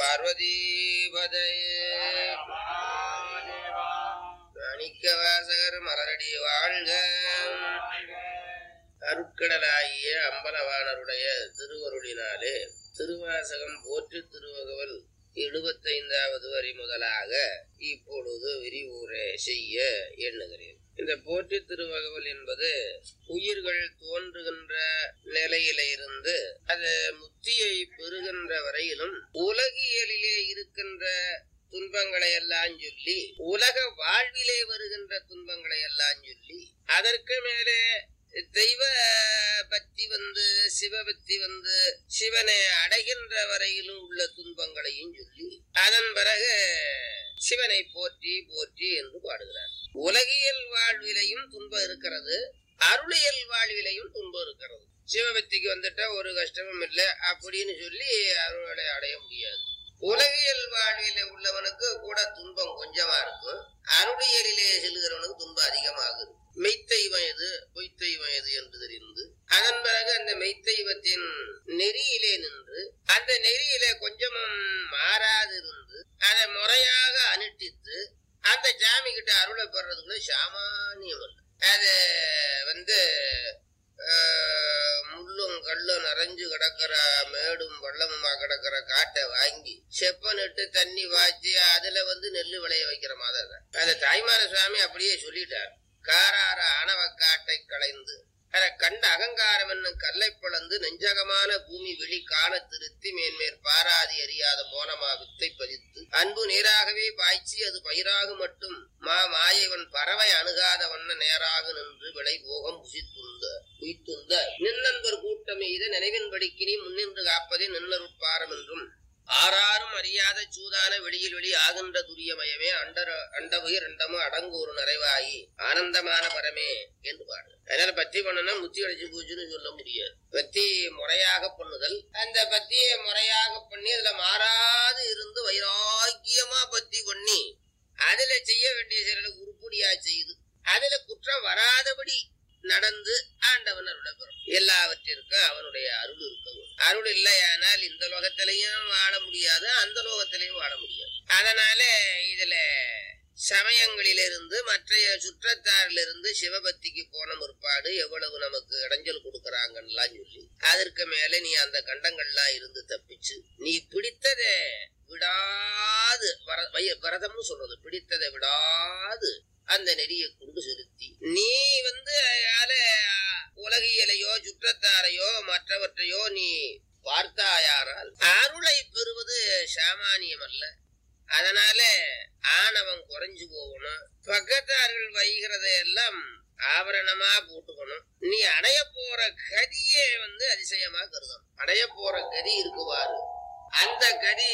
பார்வதீபதையே மாணிக்க வாசகர் மலரடி வாழ்க அருட்கடலாகிய அம்பலவாணருடைய திருவருளினாலே திருவாசகம் போற்றி திருவகவல் எழுபத்தைந்தாவது வரி முதலாக இப்பொழுது விரிவுரை செய்ய எண்ணுகிறேன் இந்த போற்றி திருவகவல் என்பது உயிர்கள் தோன்றுகின்ற நிலையில இருந்து அது முத்தியை பெறுகின்ற வரையிலும் உலகியலிலே இருக்கின்ற துன்பங்களை எல்லாம் சொல்லி உலக வாழ்விலே வருகின்ற துன்பங்களை எல்லாம் சொல்லி அதற்கு மேலே தெய்வ பக்தி வந்து சிவபக்தி வந்து சிவனை அடைகின்ற வரையிலும் உள்ள துன்பங்களையும் சொல்லி அதன் பிறகு சிவனை போற்றி போற்றி என்று பாடுகிறார் உலகியல் வாழ்விலையும் துன்பம் இருக்கிறது அருளியல் வாழ்விலையும் துன்பம் இருக்கிறது சிவபக்திக்கு வந்துட்டா ஒரு கஷ்டமும் இல்லை அப்படின்னு சொல்லி அருளை அடைய முடியாது உலகியல் வாழ்வில உள்ளவனுக்கு கூட துன்பம் கொஞ்சமா இருக்கும் அருளியலிலே செல்கிறவனுக்கு துன்பம் அதிகமாகுது மெய்த்தெய்வம் எது பொய்த்தெய்வம் எது என்று தெரிந்து அதன் பிறகு அந்த மெய்த்தெய்வத்தின் நெறியிலே நின்று அந்த நெறியிலே கொஞ்சமும் மாறாது இருந்து அதை முறையாக அனுஷ்டித்து அந்த ஜாமி கிட்ட அருளை பெறதுக்குள்ள சாமானியம் இல்லை அது வந்து ஆஹ், முள்ளும் கல்லும் நிறைஞ்சு கிடக்கிற மேடும் பள்ளமுமா கிடக்கிற காட்டை வாங்கி செப்பனிட்டு தண்ணி வாய்ச்சி அதுல வந்து நெல்லு விளைய வைக்கிற மாதிரி தான் அதை தாய்மார சுவாமி அப்படியே சொல்லிட்டார் காரார ஆணவ காட்டை களைந்து அதை கண்ட அகங்காரம் என்னும் கல்லை பிளந்து நெஞ்சகமான பூமி வெளி காண திருத்தி மேன்மேற் பாராதி அறியாத மோனமா வித்தை பதித்து அன்பு நீராகவே பாய்ச்சி அது பயிராக மட்டும் மா மாயவன் பறவை அணுகாத வண்ண நேராக நின்று விளை போகம் புசித்துந்த உய்த்துந்த நின்னன்பர் கூட்டம் எய்த நினைவின்படிக்கினி முன்னின்று காப்பதே நின்னருட்பாரம் என்றும் ஆறாரும் அறியாத சூதான வெளியில் வெளி ஆகின்ற துரியமயமே அண்டர அண்டவுயிர் அண்டமும் அடங்கு ஒரு நிறைவாகி ஆனந்தமான பரமே என்று பாடு அதனால பத்தி பண்ணனா முத்தி அடைச்சு போச்சுன்னு சொல்ல முடியாது பத்தி முறையாக பண்ணுதல் அந்த பத்தியை முறையாக பண்ணி அதுல மாறாது இருந்து வைராக்கியமா பத்தி பண்ணி அதுல செய்ய வேண்டிய செயலை உருப்படியா செய்யுது அதுல குற்றம் வராதபடி நடந்து ஆண்டவன் அருளை பெறும் எல்லாவற்றிற்கும் அவனுடைய அருள் இருக்கணும் அருள் இல்லையானால் இந்த லோகத்திலையும் வாழ முடியாது அந்த லோகத்திலையும் வாழ முடியாது அதனால இதுல சமயங்களிலிருந்து மற்றைய சுற்றத்தாரிலிருந்து சிவபக்திக்கு போன முற்பாடு எவ்வளவு நமக்கு இடைஞ்சல் கொடுக்கறாங்கன்னுலாம் சொல்லி அதற்கு மேல நீ அந்த கண்டங்கள்லாம் இருந்து தப்பிச்சு நீ பிடித்ததை விடாது வர- வய- விரதம்னு சொல்றது பிடித்ததை விடாது அந்த நெறியை கொண்டு செலுத்தி நீ வந்து அயால உலகியலையோ சுற்றத்தாரையோ மற்றவற்றையோ நீ பார்த்தாயானால் அருளை பெறுவது சாமானியம் அல்ல அதனால ஆணவம் குறைஞ்சு போகணும் பக்கத்தார்கள் வைகிறதை எல்லாம் ஆபரணமா போட்டுக்கணும் நீ அடைய போற கதியே வந்து அதிசயமா கருதணும் அடைய போற கதி இருக்குவாரு அந்த கதி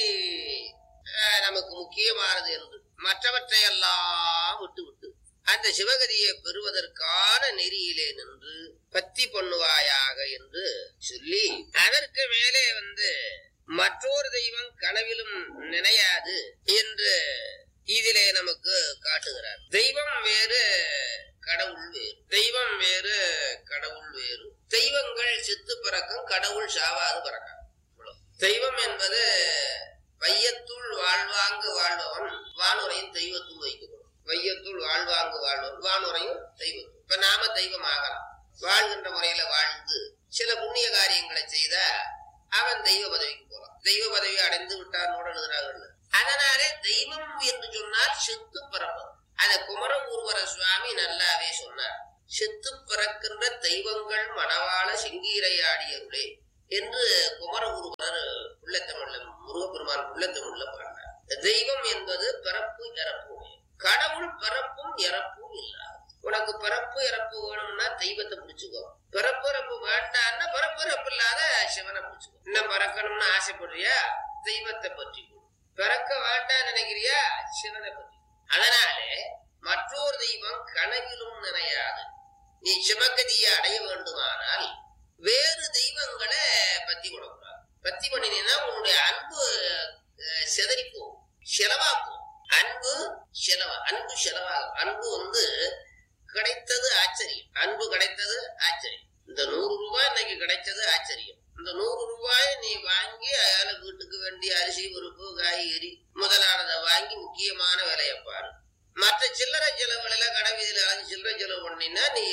அஹ், நமக்கு முக்கியமானது என்று மற்றவற்றை எல்லாம் விட்டு விட்டு அந்த சிவகதியை பெறுவதற்கான நெறியிலே நின்று பத்தி பண்ணுவாயாக என்று சொல்லி அதற்கு மேலே வந்து மற்றொரு தெய்வம் கனவிலும் நினையாது என்று இதிலே நமக்கு காட்டுகிறார் தெய்வம் வேறு கடவுள் வேறு தெய்வம் வேறு கடவுள் வேறு தெய்வங்கள் செத்து பிறக்கும் கடவுள் சாவாது பிறக்கும் இவ்வளவு. தெய்வம் என்பது வையத்துள் வாழ்வாங்கு வாழ்பவன் வானுரையும் தெய்வத்துள் வைக்கப்படும் வையத்துள் வாழ்வாங்கு வாழ்பவன் வானுரையும் தெய்வத்துள் இப்ப நாம தெய்வம் ஆகலாம் வாழ்கின்ற முறையில வாழ்ந்து சில புண்ணிய காரியங்களை செய்த அவன் தெய்வ பதவிக்கு போறான் தெய்வ பதவி அடைந்து விட்டான் எழுதுறாங்கன்னு அதனாலே தெய்வம் என்று சொன்னால் செத்து பிறப்பது அத குமர ஊர்வர சுவாமி நல்லாவே சொன்னார் செத்து பிறக்கின்ற தெய்வங்கள் மணவாள செங்கீரையாடியருளே என்று குமர ஊர்வரர் புள்ளத்தமிழ்ல முருகப்பெருமான் புள்ளத்தமிழ்ல பாடினார் தெய்வம் என்பது பிறப்பு இறப்பு உடையது. கடவுள் பிறப்பும் இறப்பும் இல்லாது உனக்கு பிறப்பு இறப்பு வேணும்னா தெய்வத்தை பிடிச்சுக்கோ பிறப்பு இறப்பு வேண்டான்னா பிறப்பு இறப்பு இல்லாத சிவனை பிடிச்சுக்கோ இன்னும் பிறக்கணும்னு ஆசைப்படுறியா தெய்வத்தை பற்றி பிறக்க வேண்டாம் நினைக்கிறியா சிவனை பற்றி அதனாலே மற்றொரு தெய்வம் கனவிலும் நினையாது நீ சிவகதியை அடைய வேண்டுமானால் வேறு தெய்வங்களை பத்தி கொடுக்கூடாது பத்தி பண்ணினா உன்னுடைய அன்பு அஹ், சிதறி போகும் செலவா போகும் அன்பு செலவா அன்பு செலவாகும் அன்பு வந்து கிடைத்தது ஆச்சரியம் அன்பு கிடைத்தது ஆச்சரியம் இந்த நூறு ரூபாய் இன்னைக்கு கிடைச்சது ஆச்சரியம் இந்த நூறு ரூபாய் நீ வாங்கி அயால வீட்டுக்கு வேண்டிய அரிசி பருப்பு காய்கறி முதலானதை வாங்கி முக்கியமான வேலையை பாரு மற்ற சில்லறை செலவுகள கடை வீதியில அலைஞ்சு சில்லறை செலவு பண்ணினா நீ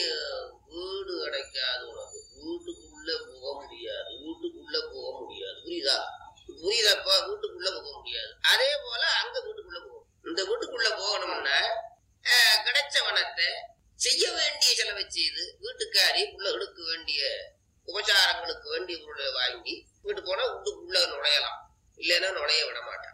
வீடு கிடைக்காது உனக்கு வீட்டுக்குள்ள போக முடியாது வீட்டுக்குள்ள போக முடியாது புரியுதா புரியுதாப்பா வீட்டுக்குள்ள போக முடியாது அதே போல அங்க வீட்டுக்குள்ள போகும் இந்த வீட்டுக்குள்ள போகணும்னா அஹ், கிடைச்ச வனத்தை செய்ய வேண்டிய செலவை செய்து வீட்டுக்காரி பிள்ளைகளுக்கு வேண்டிய உபச்சாரங்களுக்கு வேண்டிய பொருளை வாங்கி வீட்டு போனா வீட்டுக்குள்ள நுழையலாம் இல்லைன்னா நுழைய விட மாட்டாங்க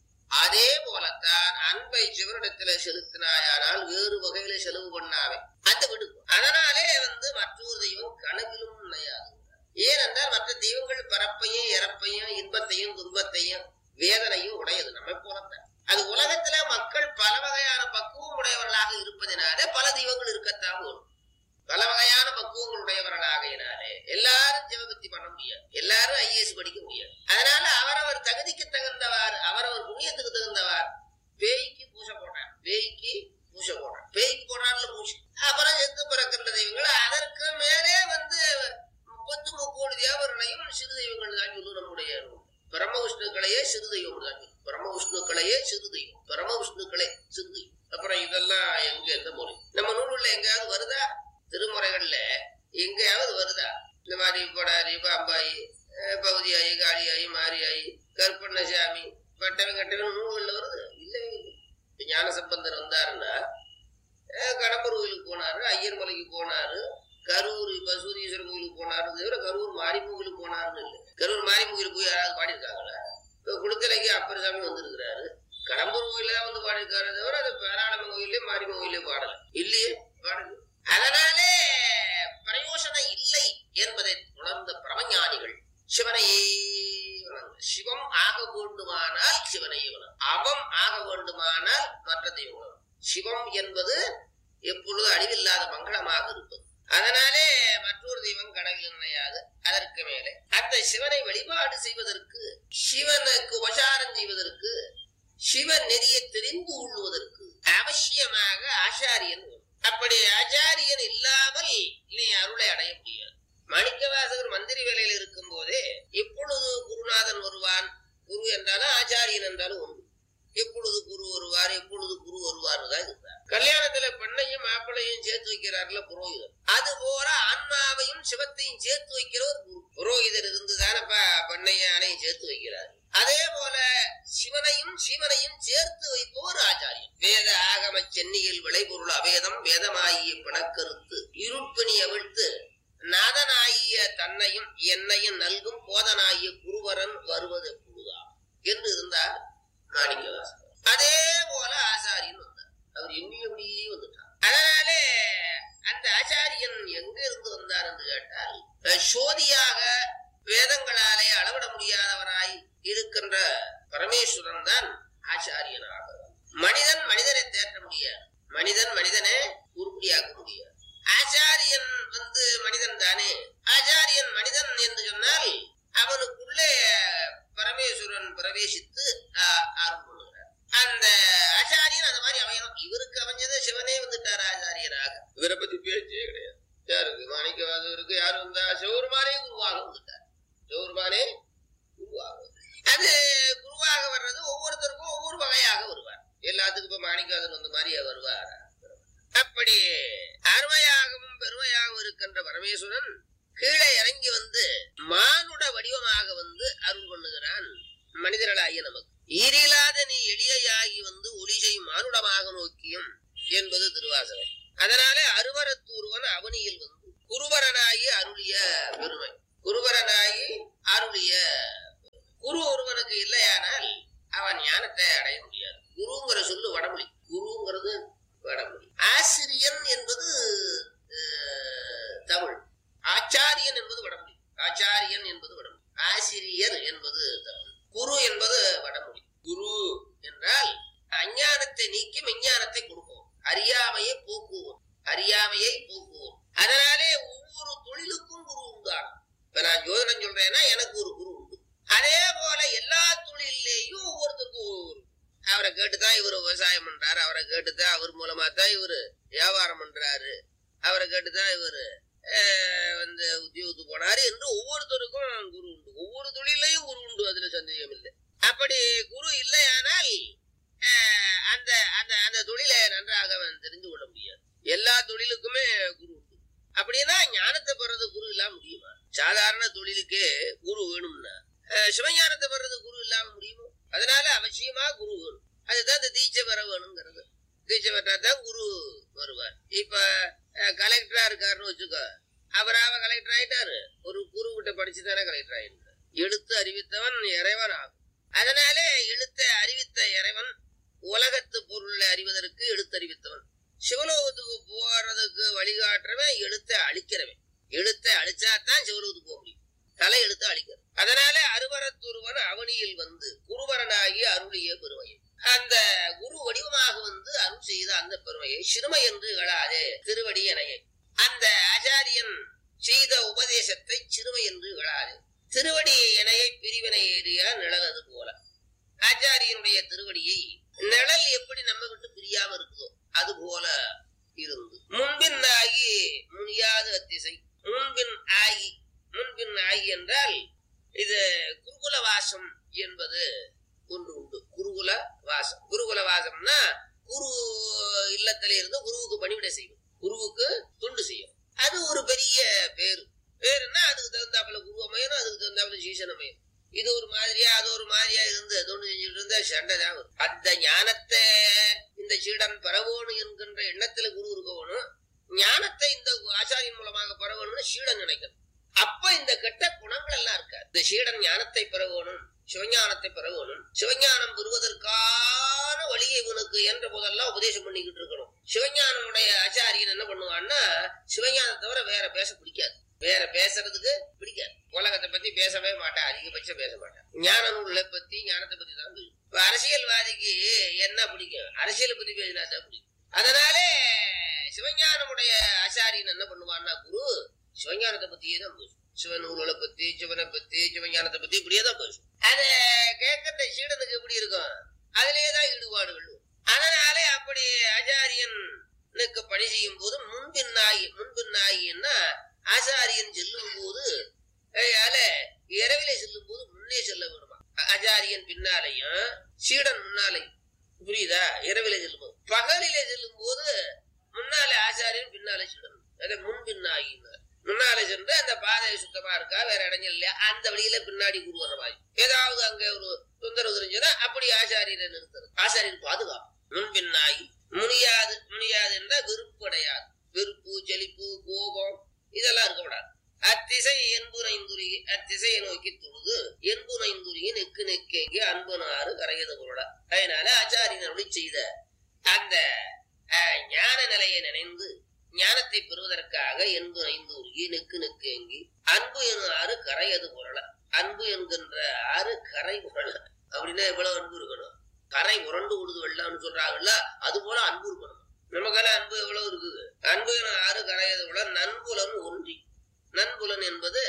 அதே போலத்தான் அன்பை சிவனிடத்துல செலுத்தினாயானால் வேறு வகையில செலவு பண்ணாவே அந்த வீட்டுக்கு அதனாலே வந்து மற்றொரு தெய்வம் கனவிலும் நினையாது ஏனென்றால் மற்ற தெய்வங்கள் பரப்பையும் இறப்பையும் இன்பத்தையும் துன்பத்தையும் வேதனையும் உடையது நம்மை போலத்தான் அது உலகத்துல மக்கள் பல வகையான பக்குவம் உடையவர்களாக இருப்பதினாலே பல தெய்வங்கள் இருக்கத்தான் வரும் பல வகையான பக்குவங்கள் உடையவர்களாகையினாலே எல்லாரும் சிவபக்தி பண்ண முடியாது எல்லாரும் ஐஏஎஸ் படிக்க முடியாது அதனால அவரவர் தகுதிக்கு தகுந்தவாறு அவரவர் புண்ணியத்துக்கு தகுந்தவாறு பேய்க்கு பூசை போடுறான் பேய்க்கு பூசை போடுறான் பேய்க்கு போடுறான்ல பூசை அப்புறம் செத்து பிறக்கின்ற தெய்வங்கள் அதற்கு மேலே வந்து முப்பத்து முக்கோடி தேவர்களையும் சிறு தெய்வங்கள் தான் சொல்லும் நம்முடைய பிரம்ம விஷ்ணுக்களையே சிறு தெய்வம் தான் சொல்லும் பிரம்ம விஷ்ணுக்களையே சிறு தெய்வம் பிரம்ம விஷ்ணுக்களே சிறு தெய்வம் அப்புறம் இதெல்லாம் எங்க எந்த மொழி நம்ம நூல்ல எங்கேயாவது வருதா திருமுறைகள்ல எங்கேயாவது வருதா இந்த மாதிரி பொடாரி பாம்பாயி அஹ் பகுதியாயி காளியாயி மாரியாயி கருப்பண்ணசாமி பட்டவன் கட்டவன் நூல்கள்ல வருது இல்லவே இல்லை இப்ப ஞான சம்பந்தர் வந்தாருன்னா அஹ் கடம்பூர் கோயிலுக்கு போனாரு ஐயர் மலைக்கு போனாரு கரூர் பசூரீஸ்வரர் கோயிலுக்கு போனாரு தவிர கரூர் மாரிமுக கோயிலுக்கு போனாருன்னு இல்லை கரூர் மாரிமுக கோயிலுக்கு போய் யாராவது பாடியிருக்காங்களா இப்போ குடுத்தலைக்கு அப்பரசாமி வந்திருக்கிறாரு கடம்பூர் கோயில தான் வந்து பாடியிருக்காரு தவிர அது பேராளமன் கோயிலே மாரிமுக கோயிலே பாடல இல்லையே பாடல அதனாலே பிரயோசனம் இல்லை என்பதை உணர்ந்த பிரமஞானிகள் சிவனையே வணங்கு. சிவம் ஆக வேண்டுமானால் சிவனையே வணங்கு. அவம் ஆக வேண்டுமானால் மற்ற தெய்வம் வணங்கு. சிவம் என்பது எப்பொழுது அழிவில்லாத மங்களமாக இருப்பது அதனாலே மற்றொரு தெய்வம் கனவில் நினையாது அதற்கு மேலே அந்த சிவனை வழிபாடு செய்வதற்கு சிவனுக்கு உபசாரம் செய்வதற்கு சிவன் நெறியை தெரிந்து கொள்வதற்கு அவசியமாக ஆச்சாரியன் வேணும். அப்படி ஆச்சாரியன் இல்லாமல் நீ அருளை அடைய முடியாது மாணிக்கவாசகர் மந்திரி வேலையில் இருக்கும் போதே எப்பொழுது குருநாதன் வருவான் குரு என்றாலும் ஆச்சாரியன் என்றாலும் உண்டு எப்பொழுது குரு வருவார் எப்பொழுது குரு வருவார் தான் இருந்தார் கல்யாணத்துல பெண்ணையும் மாப்பிள்ளையும் சேர்த்து வைக்கிறார்ல புரோகிதர் அது போல ஆன்மாவையும் சிவத்தையும் சேர்த்து வைக்கிறவர் குரு புரோகிதர் இருந்துதானப்பா பெண்ணையும் ஆணையும் சேர்த்து வைக்கிறார் அதே போல சிவனையும் சிவனையும் சேர்த்து வைப்பவர் ஆச்சாரியன் வேத ஆகம சென்னியில் விளைபொருள் அவேதம் வேதமாகிய பிணக்கருத்து இருட்பிணி அவிழ்த்து நாதனாகிய தன்னையும் என்னையும் நல்கும் போதனாகிய குருவரன் வருவது எப்பொழுதா என்று இருந்தார் மாணிக்கவாசகர் அதே போல ஆச்சாரியன் வந்தார் அவர் எண்ணியபடியே வந்துட்டார் அதனாலே அந்த ஆச்சாரியன் எங்க இருந்து வந்தார் என்று கேட்டால் அஹ், சோதியாக வேதங்களாலே அளவிட முடியாதவராய் இருக்கின்ற பரமேஸ்வரன் தான் ஆச்சாரியனாக மனிதன் மனிதனை தேற்ற முடியாது மனிதன் மனிதனை உருப்படியாக்க முடியாது ஆச்சாரியன் வந்து மனிதன் தானே ஆச்சாரியன் மனிதன் என்று சொன்னால் அவனுக்குள்ளே பரமேஸ்வரன் பிரவேசித்து ஆஹ், அருள் பண்ணுகிறார் அந்த ஆச்சாரியன் அந்த மாதிரி அமையணும் இவருக்கு அமைஞ்சது சிவனே வந்துட்டார் ஆச்சாரியனாக இவரை பத்தி பேச்சே கிடையாது யாருக்கு மாணிக்கவாசகருக்கு யாரு வந்தா சிவருமானே குருவாக வந்துட்டார் சிவருமானே குருவாக வந்தார். அது குருவாக வர்றது ஒவ்வொருத்தருக்கும் ஒவ்வொரு வகையாக வருவார் எல்லாத்துக்கும் இப்ப மாணிக்கவாசன் வந்த மாதிரியே வருவார் அப்படி அருமையாகவும் பெருமையாகவும் இருக்கின்ற பரமேஸ்வரன் கீழே இறங்கி வந்து மானுட வடிவமாக வந்து அருள் பண்ணுகிறான் மனிதர்களாகிய நமக்கு ஈரில்லாத நீ எளியாகி வந்து ஒளிசை மானுடமாக நோக்கியும் என்பது திருவாசகம் அதனாலே அருவரத்தூர்வன் அவனியில் வந்து குருவரனாகி அருளிய பெருமை குருவரனாகி அருளிய குரு ஒருவனுக்கு இல்லையானால் அவன் ஞானத்தை அடைய முடியாது குருங்கிற சொல்லு வடமொழி குருங்கிறது வடமொழி ஆசிரியன் என்பது அஹ், தமிழ் ஆச்சாரியன் என்பது வடமொழி ஆச்சாரியன் என்பது வடமொழி ஆசிரியர் என்பது தமிழ் குரு என்பது வடமொழி குரு என்றால் அஞ்ஞானத்தை நீக்கி விஞ்ஞானத்தை கொடுப்போம் அறியாமையை போக்குவோம் அறியாமையை போக்குவோம் அதனாலே ஒவ்வொரு தொழிலுக்கும் குரு உண்டாகும் இப்ப நான் ஜோதிடம் சொல்றேன்னா எனக்கு ஒரு குரு உண்டு அதே போல எல்லா தொழிலையும் ஒவ்வொருத்தருக்கும் ஒவ்வொரு அவரை கேட்டுதான் இவர் விவசாயம் பண்றாரு அவரை கேட்டுதான் அவர் மூலமா தான் இவரு வியாபாரம் பண்றாரு அவரை கேட்டுதான் இவரு அஹ், வந்து உத்தியோகத்துக்கு போனாரு என்று ஒவ்வொருத்தருக்கும் குரு உண்டு ஒவ்வொரு தொழிலையும் குரு உண்டு அதுல சந்தேகம் இல்லை அப்படி குரு இல்லையானால் அஹ், அந்த அந்த அந்த தொழிலை நன்றாக அவன் தெரிந்து கொள்ள முடியாது எல்லா தொழிலுக்குமே குரு உண்டு அப்படின்னா ஞானத்தை பெறது குரு இல்லாம முடியுமா சாதாரண தொழிலுக்கே குரு வேணும்னா அஹ், சிவஞானத்தை பெறது குரு இல்லாம முடியுமோ அதனால அவசியமா குரு வேணும் அதுதான் இந்த தீட்சை பெற வேணுங்கிறது தீட்சை பெற்றா தான் குரு வருவார் இப்ப அஹ், கலெக்டரா இருக்காருன்னு வச்சுக்கோ அவராவ கலெக்டர் ஆயிட்டாரு ஒரு குரு கிட்ட படிச்சு தானே கலெக்டர் ஆயிருந்தார் எழுத்து அறிவித்தவன் இறைவன் ஆகும் அதனாலே எழுத்தை அறிவித்த இறைவன் உலகத்து பொருளை அறிவதற்கு எழுத்தறிவித்தவன் சிவலோகத்துக்கு போறதுக்கு வழிகாட்டுறவன் எழுத்தை அழிக்கிறவன் எழுத்தை அழிச்சாதான் சிவலோகத்துக்கு போக முடியும் தலை எழுத்து அழிக்கிறது அதனால அருவரத்துருவன் அவனியில் வந்து குருவரனாகி அருளிய பெருமையை அந்த குரு வடிவமாக வந்து அருள் செய்த அந்த பெருமையை சிறுமை என்று இகழாதே திருவடி எனையை அந்த ஆச்சாரியன் செய்த உபதேசத்தை சிறுமை என்று இகழாதே திருவடி இணையை பிரிவினை ஏறிய நிழலது போல ஆச்சாரியனுடைய திருவடியை நிழல் எப்படி நம்ம விட்டு பிரியாம இருக்குதோ அது போல இருந்து முன்பின் ஆகி முனியாது அத்திசை முன்பின் ஆகி முன்பின் ஆகி என்றால் இது குருகுல வாசம் என்பது ஒன்று உண்டு குருகுல வாசம் குருகுல வாசம்னா குரு இல்லத்திலே இருந்து குருவுக்கு பணிவிட செய்யும் குருவுக்கு தொண்டு செய்யும் அது ஒரு பெரிய பேரு பேருன்னா அதுக்கு தகுந்தாப்புல குரு அமையணும் அதுக்கு தகுந்தாப்புல சீசன் அமையணும் இது ஒரு மாதிரியா அது ஒரு மாதிரியா இருந்து தொண்டு செஞ்சுட்டு இருந்தா சண்டை தான் வரும் அந்த ஞானத்தை இந்த சீடன் பரவோணும் என்கின்ற எண்ணத்துல குரு இருக்கணும் ஞானத்தை இந்த ஆச்சாரியின் மூலமாக பரவணும்னு சீடன் நினைக்கணும் அப்ப இந்த கெட்ட குணங்கள் எல்லாம் இருக்காது இந்த சீடன் ஞானத்தை பெறவேணும் சிவஞானத்தை பெறவேணும் சிவஞானம் பெறுவதற்கான வழியை இவனுக்கு என்ற போதெல்லாம் உபதேசம் பண்ணிக்கிட்டு இருக்கணும் சிவஞானனுடைய ஆச்சாரியன் என்ன பண்ணுவான்னா சிவஞானம் தவிர வேற பேச பிடிக்காது வேற பேசுறதுக்கு பிடிக்காது உலகத்தை பத்தி பேசவே மாட்டான் அதிகபட்சம் பேச மாட்டான் ஞான நூலை பத்தி ஞானத்தை பத்தி தான் பேசும் இப்ப அரசியல்வாதிக்கு என்ன பிடிக்கும் அரசியலை பத்தி பேசினா தான் பிடிக்கும் அதனாலே சிவஞானமுடைய ஆச்சாரியன் என்ன பண்ணுவான்னா குரு சிவஞானத்தை பத்தியே தான் பேசும் சிவநூல்களை பத்தி சிவனை பத்தி சிவஞானத்தை பத்தி இப்படியே தான் பேசும் அத கேட்கிற சீடனுக்கு எப்படி இருக்கும் அதுலயே தான் ஈடுபாடு கொள்ளும் அதனாலே அப்படி ஆச்சாரியனுக்கு பணி செய்யும் போது முன்பின் நாயி முன்பின் நாயின்னா ஆச்சாரியன் செல்லும் போது அதனால இரவிலே செல்லும் போது முன்னே செல்ல வேணுமா ஆச்சாரியன் பின்னாலையும் சீடன் முன்னாலையும் புரியுதா இரவிலே செல்லும் போது பகலிலே செல்லும் போது முன்னாலே ஆச்சாரியன் பின்னாலே சீடன் அதை முன்பின் ஆகினார் முன்னாலே சென்று அந்த பாதை சுத்தமா இருக்கா வேற இடங்கள் இல்லையா அந்த வழியில பின்னாடி குரு வர மாதிரி ஏதாவது அங்க ஒரு தொந்தரவு தெரிஞ்சதுன்னா அப்படி ஆச்சாரியரை நிறுத்துறது ஆச்சாரியன் பாதுகாப்பு முன்பின்னாகி முனியாது முனியாது என்ற விருப்படையாது விருப்பு செழிப்பு கோபம் இதெல்லாம் இருக்கக்கூடாது அத்திசை என்புனைந்துரி அத்திசையை நோக்கி தொழுது என்புனைந்துரிய நெக்கு நெக்கேங்கி அன்பனாறு கரையது பொருளா அதனால ஆச்சாரியன் அருளி செய்த அந்த அஹ், ஞான நிலையை நினைந்து ஞானத்தை பெறுவதற்காக என்பு ஐந்து உருகி நெக்கு நெக்கேங்கி அன்பு எனும் ஆறு கரையது பொருள அன்பு என்கின்ற ஆறு கரை புரள அப்படின்னா எவ்வளவு அன்பு இருக்கணும் கரை உரண்டு உழுது வெள்ளம்னு சொல்றாங்கல்ல அது போல அன்பு இருக்கணும் நமக்கெல்லாம் அன்பு எவ்வளவு இருக்குது அன்பு என ஆறு கரையது போல நன்புலன் ஒன்றி நன்புலன் என்பது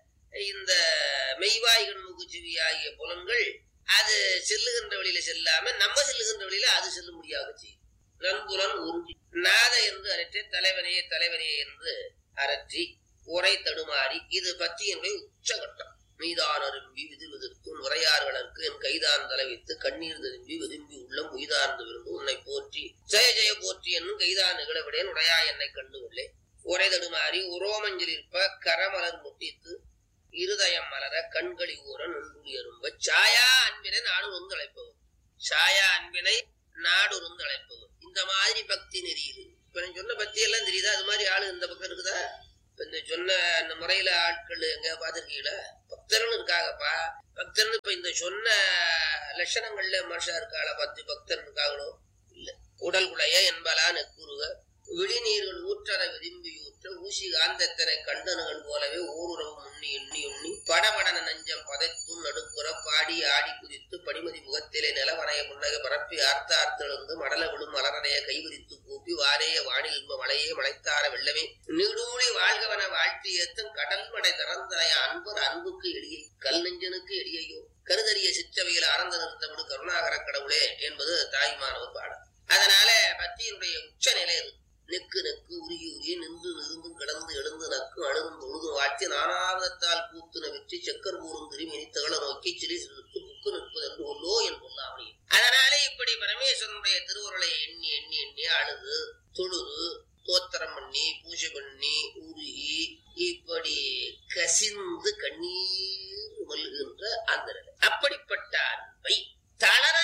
இந்த மெய்வாய் கண்முக்கு செவி ஆகிய புலன்கள் அது செல்லுகின்ற வழியில செல்லாம நம்ம செல்லுகின்ற வழியில அது செல்ல முடியாத செய்யும் நன்புலன் ஒன்றி நாத என்று அரற்றி தலைவனையே தலைவனையே என்று அரற்றி உரை தடுமாறி இது பற்றியினுடைய உச்சகட்டம் மீதான் அரும்பி விதிர்வதற்கும் உரையார்களுக்கு என் கைதான் தலைவித்து கண்ணீர் திரும்பி விரும்பி உள்ளம் உய்தார்ந்து விருந்து உன்னை போற்றி ஜெய ஜெய போற்றி என்னும் கைதான் நிகழவிடேன் உடையா என்னை கண்டு உள்ளே உரை தடுமாறி உரோமஞ்சல் இருப்ப கரமலர் முட்டித்து இருதயம் மலர கண்களி ஊற நுண்புலி அரும்ப சாயா அன்பினை நாடு வந்து அழைப்பவர் சாயா அன்பினை நாடு வந்து அழைப்பவர் இந்த மாதிரி பக்தி நெறியுது இப்ப நான் சொன்ன பக்தி எல்லாம் தெரியுதா அது மாதிரி ஆளு இந்த பக்கம் இருக்குதா இப்ப இந்த சொன்ன அந்த முறையில ஆட்கள் எங்க பாத்திருக்கீங்களா பக்தர்னு இருக்காங்கப்பா பக்தர்னு இப்ப இந்த சொன்ன லட்சணங்கள்ல மனுஷா இருக்காளா பத்து பக்தர் இருக்காங்களோ இல்ல உடல் குலைய என்பலா நெக்குருக விழிநீர்கள் ஊற்றற விரும்பியூற்ற ஊசி காந்தத்தனை கண்டனுகள் போலவே ஊருறவு முன்னி எண்ணி எண்ணி படபடன நஞ்சம் பதைத்தும் நடுப்புற பாடி ஆடி குதித்து படிமதி முகத்திலே நிலவனைய புன்னகை பரப்பி ஆர்த்த ஆர்த்தெழுந்து மடல விடும் மலரனைய கைவிரித்து கூப்பி வாரேய வானில் இன்ப மலையே மலைத்தார வெள்ளமே நீடூழி வாழ்கவன வாழ்த்தி ஏத்தும் கடல் மடை திறந்தனைய அன்பர் அன்புக்கு எளியை கல் நெஞ்சனுக்கு எளியையோ கருதறிய சிற்றவையில் ஆனந்த நிறுத்தமிடு கருணாகர கடவுளே என்பது தாய்மானவர் பாடல் அதனால பக்தியினுடைய உச்ச நிலை இது நெக்கு நெக்கு உருகி உருகி நின்று நிருந்தும் கிடந்து எழுந்து நக்கும் அழுதும் தொழுதும் வாட்சி நானாவிதத்தால் பூத்து நவிச்சு செக்கர் கூறும் திரும்பி நித்தகளை நோக்கி சிறி சிறுத்து புக்கு நிற்பது என்று உள்ளோ என் பொல்லாமணி அதனாலே இப்படி பரமேஸ்வரனுடைய திருவுருளை எண்ணி எண்ணி எண்ணி அழுது தொழுது தோத்திரம் பண்ணி பூஜை பண்ணி உருகி இப்படி கசிந்து கண்ணீர் மல்கின்ற அந்த நிலை அப்படிப்பட்ட அன்பை தளர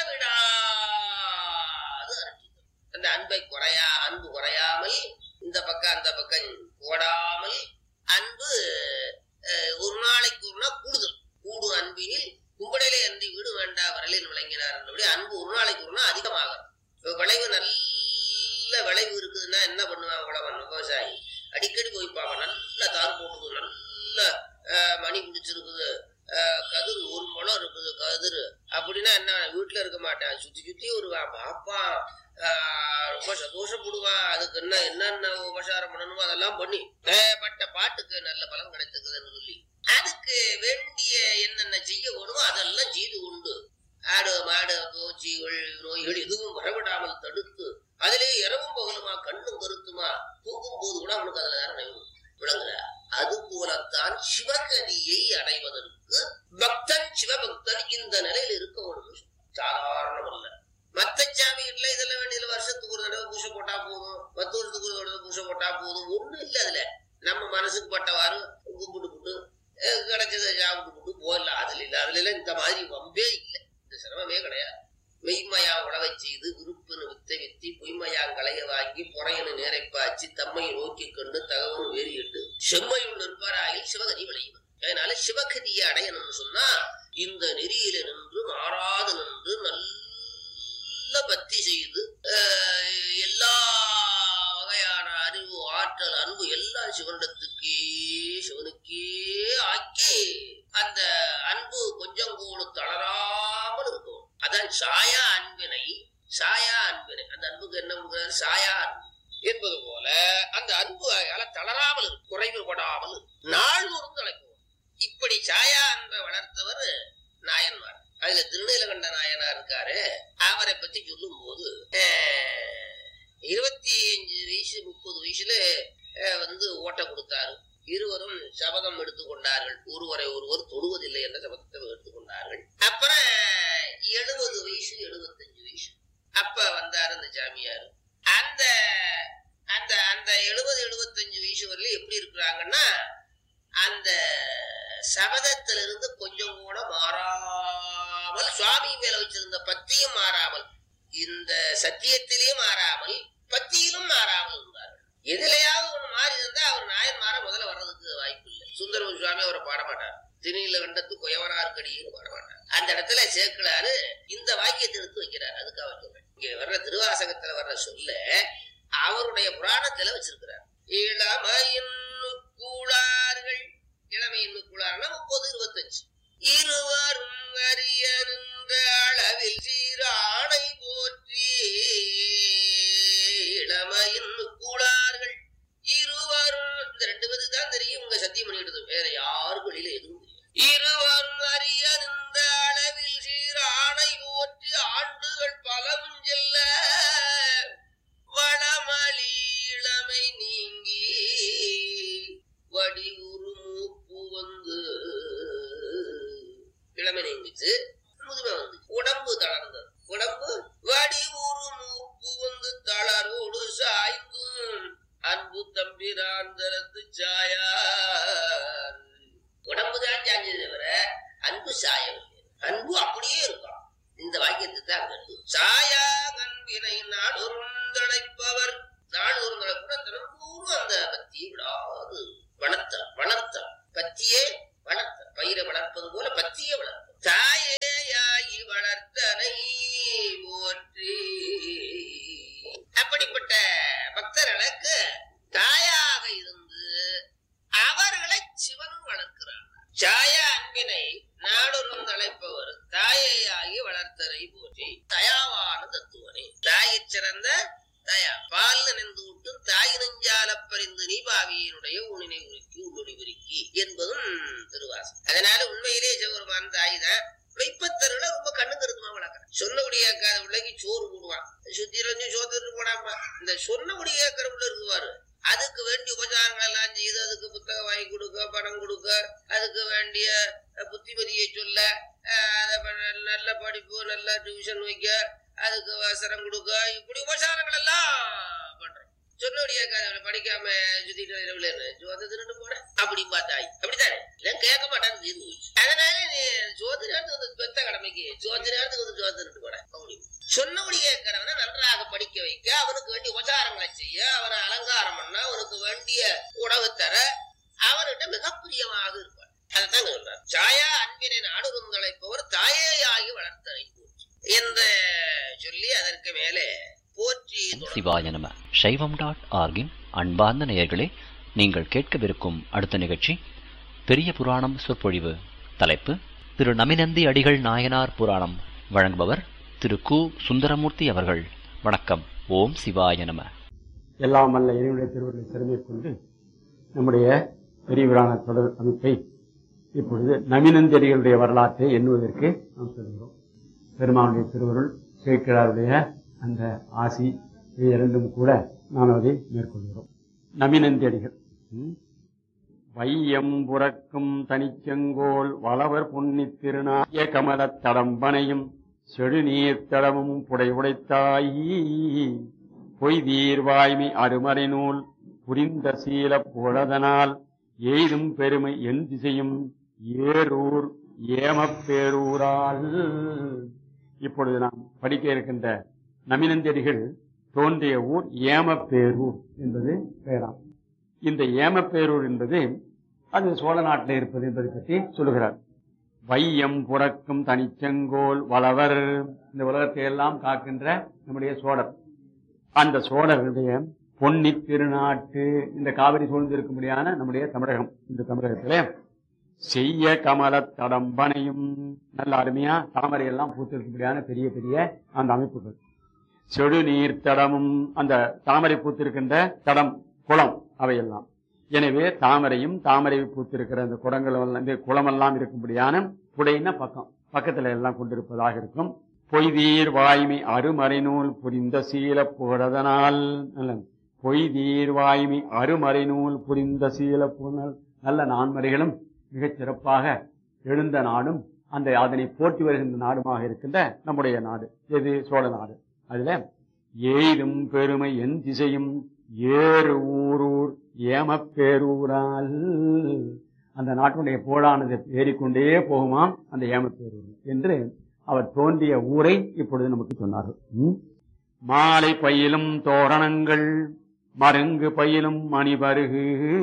விடாது அரட்டித்தரும். அந்த அன்பை குறையா அன்பு குறையாமல் இந்த பக்கம் அந்த பக்கம் ஓடாமல் அன்பு அஹ், ஒரு நாளைக்கு ஒரு நாள் கூடுதல் கூடும் அன்பினில் கும்படையிலே அன்றி வீடு வேண்டா வரலின் விளங்கினார் என்றபடி அன்பு ஒரு நாளைக்கு ஒரு நாள் அதிகமாகும் இப்ப விளைவு நல்ல விளைவு இருக்குதுன்னா என்ன பண்ணுவான் உழவன் விவசாயி அடிக்கடி போய் பார்ப்பான் நல்ல தார் போட்டுது நல்ல அஹ், மணி பிடிச்சிருக்குது அஹ், கதிர் ஒரு முளம் இருக்குது கதிர் அப்படின்னா என்ன வீட்டுல இருக்க மாட்டான் சுத்தி சுத்தி வருவான் பாப்பான் ஆஹ், ரொம்ப சந்தோஷப்படுவான் அதுக்கு என்ன என்னென்ன உபசாரம் பண்ணணுமோ அதெல்லாம் பண்ணி பட்ட பாட்டுக்கு நல்ல பலன் கிடைத்துக்குதுன்னு சொல்லி அதுக்கு வேண்டிய என்னென்ன செய்ய வேணுமோ அதெல்லாம் செய்து கொண்டு ஆடு மாடு பூச்சிகள் நோய்கள் எதுவும் வரவிடாமல் தடுத்து அதிலே இரவும் பகலுமா கண்ணும் கருத்துமா தூங்கும் போது கூட அவனுக்கு அதுல நினைவு விளங்குற அது போலத்தான் சிவகதியை அடைவதற்கு பக்தன் சிவபக்தன் இந்த நிலையில் இருக்க வேண்டும் சாதாரணம் அல்ல மத்த சாமிகள்ல இதெல்லாம் வேண்டியதுல வருஷத்துக்கு ஒரு தடவை பூசை போட்டா போதும் பத்து வருஷத்துக்கு ஒரு தடவை பூசை போட்டா போதும் ஒண்ணும் இல்ல அதுல நம்ம மனசுக்கு பட்டவாறு கும்பிட்டு புட்டு அஹ் கிடைச்சதை சாப்பிட்டு புட்டு போயிடலாம் அதுல இல்ல அதுல எல்லாம் இந்த மாதிரி வம்பே இல்லை இந்த சிரமமே கிடையாது மெய்மையா உழவை செய்து விருப்பனு வித்தை வித்தி பொய்மையாங் களைய வாங்கி பொறையனு நேரை பாய்ச்சி தம்மை நோக்கி கொண்டு தகவல் வேறியிட்டு செம்மையுள் நிற்பாராயில் சிவகதி விளையும் அதனால சிவகதியை அடையணும்னு சொன்னா இந்த நெறியில நின்று மாறாது நின்று நல்ல பக்தி செய்து அஹ், எல்லா வகையான அறிவு ஆற்றல் அன்பு எல்லாம் சிவனிடத்துக்கே சிவனுக்கே ஆக்கி அந்த அன்பு கொஞ்சம் கூட தளராமல் இருக்கும் அதான் சாயா அன்பினை சாயா அன்பினை அந்த அன்புக்கு என்ன கொடுக்கிறாரு சாயா அன்பு என்பது போல அந்த அன்பு அயால தளராமல் இருக்கும் குறைவு கொடாமல் இருக்கும். நாள்தோறும் தலைக்கும் இப்படி சாயா அன்பை வளர்த்தவர் நாயன்மார் அதுல திருநீலகண்ட நாயனார் இருக்காரு அவரை பத்தி சொல்லும் போது இருபத்தி அஞ்சு வயசு முப்பது வயசுல அஹ், வந்து ஓட்ட கொடுத்தாரு இருவரும் சபதம் எடுத்துக்கொண்டார்கள் ஒருவரை ஒருவர் தொடுவதில்லை என்ற சபதத்தை எடுத்துக்கொண்டார்கள் அப்புறம் எழுபது வயசு எழுபத்தஞ்சு வயசு அப்ப வந்தாரு அந்த சாமியார் அந்த அந்த அந்த எழுபது எழுபத்தஞ்சு வயசு வரலையும் எப்படி இருக்கிறாங்கன்னா அந்த சபதத்திலிருந்து கொஞ்சம் கூட மாறாமல் சுவாமி மேல வச்சிருந்த பத்தியும் மாறாமல் இந்த சத்தியத்திலையும் மாறாமல் பத்தியிலும் மாறாமல் இருந்தார்கள் எதுலயாவது ஒண்ணு மாறி இருந்தா அவர் நாயன் மாற முதல்ல வர்றதுக்கு வாய்ப்பு இல்லை சுந்தர சுவாமி அவரை பாட மாட்டார் திருநீல கண்டத்து குயவனார்க்கடின்னு பாட மாட்டார் அந்த இடத்துல சேர்க்கலாரு இந்த வாக்கியத்தை எடுத்து வைக்கிறார் அதுக்காக சொல்றேன் இங்க வர்ற திருவாசகத்துல வர்ற சொல்ல அவருடைய புராணத்துல வச்சிருக்கிறார் இளமையின் கூடார்கள் இளமையின் கூடார்னா முப்பது இருபத்தஞ்சு இருவரும் அறிய நின்ற அளவில் சீரானை போற்றி இளமையின் கூடார்கள் இருவரும் இந்த ரெண்டு பேருக்கு தான் தெரியும் உங்க சத்தியம் பண்ணிடுது வேற யாருக்கும் வெளியில எதுவும் தெரியாது இருவரும் அறிய நின்ற அளவில் சீரானை போற்றி ஆண்டுகள் பலவும் செல்ல வளமளி இளமை நீங்கி வடிவுரு மூப்பு வந்து இளமை நீங்கிச்சு முதுமை வந்து உடம்பு தளர்ந்தது உடம்பு வடிவுரு மூப்பு வந்து தளரோடு சாய்ந்தும் அன்பு தம்பிராந்தரத்து சாயா உடம்பு தான் சாஞ்சது தவிர அன்பு சாயவில்லை அன்பு அப்படியே இருக்கும் இந்த வாக்கியத்தை தான் அங்க இருக்கு. சாயா கண்பினை நாடொருந்தழைப்பவர் நாடொருந்தழைப்புற தினந்தோறும் அந்த பத்தியை விடாது வளர்த்த வளர்த்த பத்தியே வளர்த்த பயிரை வளர்ப்பது போல பத்தியை வளர்த்த தாயேயாகி வளர்த்தனை போற்றி அப்படிப்பட்ட பக்தர்களுக்கு தாயாக இருந்து அவர்களை சிவன் வளர்க்கிறார் சாயா அன்பினை நாடொரும் அழைப்பவர் தாயையாகி வளர்த்தரை போற்றி தயாவான தத்துவனே தாயைச் சிறந்த தயா பால் நினைந்து விட்டும் தாய் நெஞ்சால பறிந்து நீ பாவியினுடைய உணினை உருக்கி உள்ளொளி உருக்கி என்பதும் திருவாசம் அதனால உண்மையிலே சிவபெருமான் தாய் தான் இப்பத்தருல ரொம்ப கண்ணு கருத்துமா வளர்க்குறேன் சொன்னபடி கேட்காத பிள்ளைக்கு சோறு போடுவான் சுத்தி இருந்து சோத்துட்டு போடாம இந்த சொன்னபடி கேட்கிற பிள்ளை இருக்குவாரு அதுக்கு வேண்டிய உபச்சாரங்கள் எல்லாம் செய்து அதுக்கு புத்தகம் வாங்கி கொடுக்க பணம் கொடுக்க அதுக்கு வேண்டிய அஹ், புத்திமதியை சொல்ல அஹ், அதை ப- நல்ல படிப்பு நல்ல டியூஷன் வைக்க அதுக்கு அவசரம் கொடுக்க இப்படி உபச்சாரங்கள் எல்லாம் பண்றோம் சொன்னபடி கேட்காத படிக்காம சுத்திட்டு இரவுல சோத்தை தின்னுட்டு போனேன் அப்படி பார்த்தாய் அப்படித்தானே இல்லை கேட்க மாட்டான்னு தீர்ந்து போச்சு அதனால நீ சோத்து நேரத்துக்கு வந்து பெத்த கடமைக்கு சோத்து நேரத்துக்கு வந்து சோத்து தின்னுட்டு போனேன் அப்படி சொன்னபடி கேட்கிறவனை நன்றாக படிக்க வைக்க அவனுக்கு வேண்டிய உபச்சாரங்களை செய்ய அவனை அலங்காரம் பண்ண அவனுக்கு வேண்டிய உணவு தர அவன்கிட்ட மிக பிரியமாக இருப்பான் அதைத்தான் சொல்றார் சாயா அன்பினை நாடுருந்தழைப்பவர் தாயே ஆகி வளர்த்தனை போற்றி என்று சொல்லி அதற்கு மேலே போற்றி தொடர்ந்து சிவாய நம சைவம் டாட் ஆர்கின் அன்பார்ந்த நேயர்களே நீங்கள் கேட்கவிருக்கும் அடுத்த நிகழ்ச்சி பெரிய புராணம் சொற்பொழிவு தலைப்பு திரு நமினந்தி அடிகள் நாயனார் புராணம் வழங்குபவர் திரு கு சுந்தரமூர்த்தி அவர்கள் வணக்கம் ஓம் சிவாய நம எல்லாம் அல்ல இறைவனுடைய திருவருளை திறமை கொண்டு நம்முடைய பெரியவரான தொடர் அமைப்பை இப்பொழுது நவீனந்தடிகளுடைய வரலாற்றை எண்ணுவதற்கு நாம் சொல்கிறோம் பெருமானுடைய திருவருள் சேக்கிழாருடைய அந்த ஆசி இவை இரண்டும் கூட நாம் அதை மேற்கொள்கிறோம் நவீனந்தடிகள் ம். வையம் புறக்கும் தனிச்செங்கோல் வளவர் பொன்னித் திருநாய கமலத் தடம்பனையும் செடுநீர் தடமும் புடை உடைத்தாயி பொய்தீர் வாய்மை அருமறை நூல் புரிந்த சீல புகழதனால் எய்தும் பெருமை என் திசையும் ஏரூர் ஏமப் பேரூரால் இப்பொழுது நாம் படிக்க இருக்கின்ற நமினந்தடிகள் தோன்றிய ஊர் ஏமப்பேரூர் என்பது பெயராம் இந்த ஏமப்பேரூர் என்பது அது சோழ நாட்டில் இருப்பது என்பதை பற்றி சொல்லுகிறார் வையம் புறக்கும் தனிச்செங்கோல் வளவர் இந்த உலகத்தை எல்லாம் காக்கின்ற நம்முடைய சோழர் அந்த சோழருடைய பொன்னி திருநாட்டு இந்த காவிரி சூழ்ந்திருக்கும்படியான நம்முடைய தமிழகம் இந்த தமிழகத்திலே செய்ய கமல தடம்பனையும் நல்ல அருமையா தாமரை எல்லாம் பூத்திருக்கும்படியான பெரிய பெரிய அந்த அமைப்புகள் செடு நீர் தடமும் அந்த தாமரை பூத்திருக்கின்ற தடம் குளம் அவையெல்லாம் எனவே தாமரையும் தாமரை பூத்திருக்கிற அந்த குடங்கள் எல்லாம் இந்த குளமெல்லாம் இருக்கும்படியான புடையின பக்கம் பக்கத்துல எல்லாம் கொண்டிருப்பதாக இருக்கும் பொய்தீர் வாய்மை அருமறை நூல் புரிந்த சீல புகழதனால் நல்ல பொய்தீர் வாய்மை அருமறை நூல் புரிந்த சீல புகழ் நல்ல நான்மறைகளும் மிகச் சிறப்பாக எழுந்த நாடும் அந்த அதனை போற்றி வருகின்ற நாடுமாக இருக்கின்ற நம்முடைய நாடு எது சோழ நாடு அதுல எய்தும் பெருமை என் திசையும் ஏறு ஊரூர் ஏமப்பேரூரால் அந்த நாட்டுடைய புகழானது ஏறிக்கொண்டே போகுமாம் அந்த ஏமப்பேரூர் என்று அவர் தோன்றிய ஊரை இப்பொழுது நமக்கு சொன்னார்கள் ம்? மாலை பயிலும் தோரணங்கள் மருங்கு பயிலும் மணிபருகு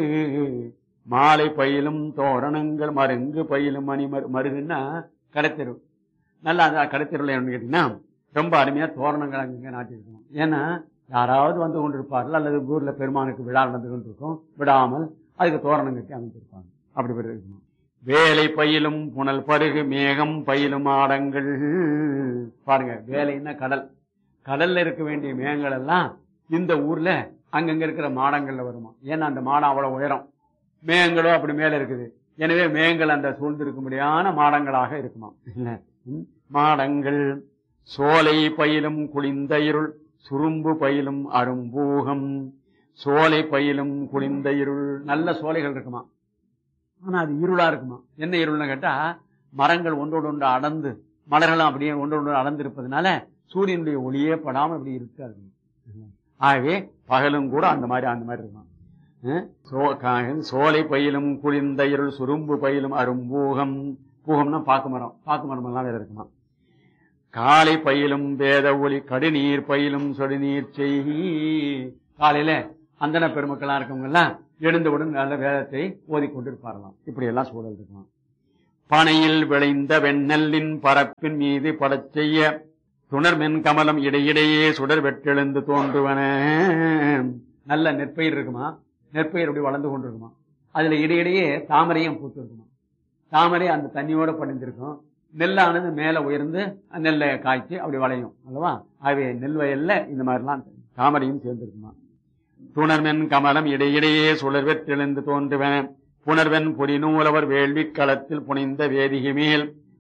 மாலை பயிலும் தோரணங்கள் மருங்கு பயிலும் மணி மரு மருகுன்னா கடத்தெரு நல்லா அந்த கடத்தெருவில் என்ன கேட்டீங்கன்னா ரொம்ப அருமையா தோரணங்கள் அங்கங்க நாட்டிருக்கணும் ஏன்னா யாராவது வந்து கொண்டிருப்பார்கள் அல்லது ஊர்ல பெருமானுக்கு விழா நடந்து கொண்டிருக்கும் விடாமல் அதுக்கு தோரணம் கட்டி அமைச்சிருப்பாங்க அப்படி பேர் இருக்கணும் வேலை பயிலும் புனல் பருகு மேகம் பயிலும் ஆடங்கள் பாருங்க வேலைன்னா கடல் கடல்ல இருக்க வேண்டிய மேகங்கள் எல்லாம் இந்த ஊர்ல அங்கங்க இருக்கிற மாடங்கள்ல வருமா ஏன்னா அந்த மாடம் அவ்வளவு உயரம் மேகங்களும் அப்படி மேல இருக்குது எனவே மேகங்கள் அந்த சூழ்ந்திருக்கும்படியான மாடங்களாக இருக்குமா இல்ல ம்? மாடங்கள் சோலை பயிலும் குளிந்த இருள் சுரும்பு பயிலும் அரும்பூகம் சோலை பயிலும் குளிந்த இருள் நல்ல சோலைகள் இருக்குமா ஆனா அது இருளா இருக்குமா என்ன இருள்னு கேட்டா மரங்கள் ஒன்றோடு ஒன்று அடர்ந்து மலர்களும் அப்படியே ஒன்றோடு ஒன்று அடர்ந்து இருப்பதனால சூரியனுடைய ஒளியே படாம இப்படி இருக்காது ஆகவே பகலும் கூட அந்த மாதிரி அந்த மாதிரி இருக்கும் அஹ் சோ- கா- சோலை பயிலும் குளிர்ந்த இருள் சுரும்பு பயிலும் அரும்பூகம் பூகம்னா பாக்கு மரம் பாக்கு மரம் எல்லாம் வேற இருக்குமா காலை பயிலும் வேத ஒளி கடுநீர் பயிலும் சொடுநீர் செய் காலையில அந்தன பெருமக்களா இருக்கவங்க எல்லாம் எழுந்தவுடன் நல்ல வேதத்தை ஓதிக்கொண்டிருப்பாரலாம் இப்படி எல்லாம் சூழல் இருக்கலாம் பனையில் விளைந்த வெண்ணெல்லின் பரப்பின் மீது படச் செய்ய துணர்மென் கமலம் இடையிடையே சுடர் வெட்டெழுந்து தோன்றுவன நல்ல நெற்பயிர் இருக்குமா நெற்பயிர் அப்படி வளர்ந்து கொண்டிருக்குமா அதுல இடையிடையே தாமரையும் பூத்து இருக்குமா தாமரை அந்த தண்ணியோட படிஞ்சிருக்கும் நெல்லானது மேல உயர்ந்து நெல்லை காய்ச்சி அப்படி வளையும் அல்லவா ஆகவே நெல் வயல்ல இந்த மாதிரிலாம் தாமரையும் சேர்ந்திருக்குமா துணர்மென் கமலம் இடையிடையே சுழர்வெற்றெழுந்து தோன்றுவன புணர்வன் பொறிநூலவர் வேள்விக் களத்தில் புனைந்த வேதிகை மேல்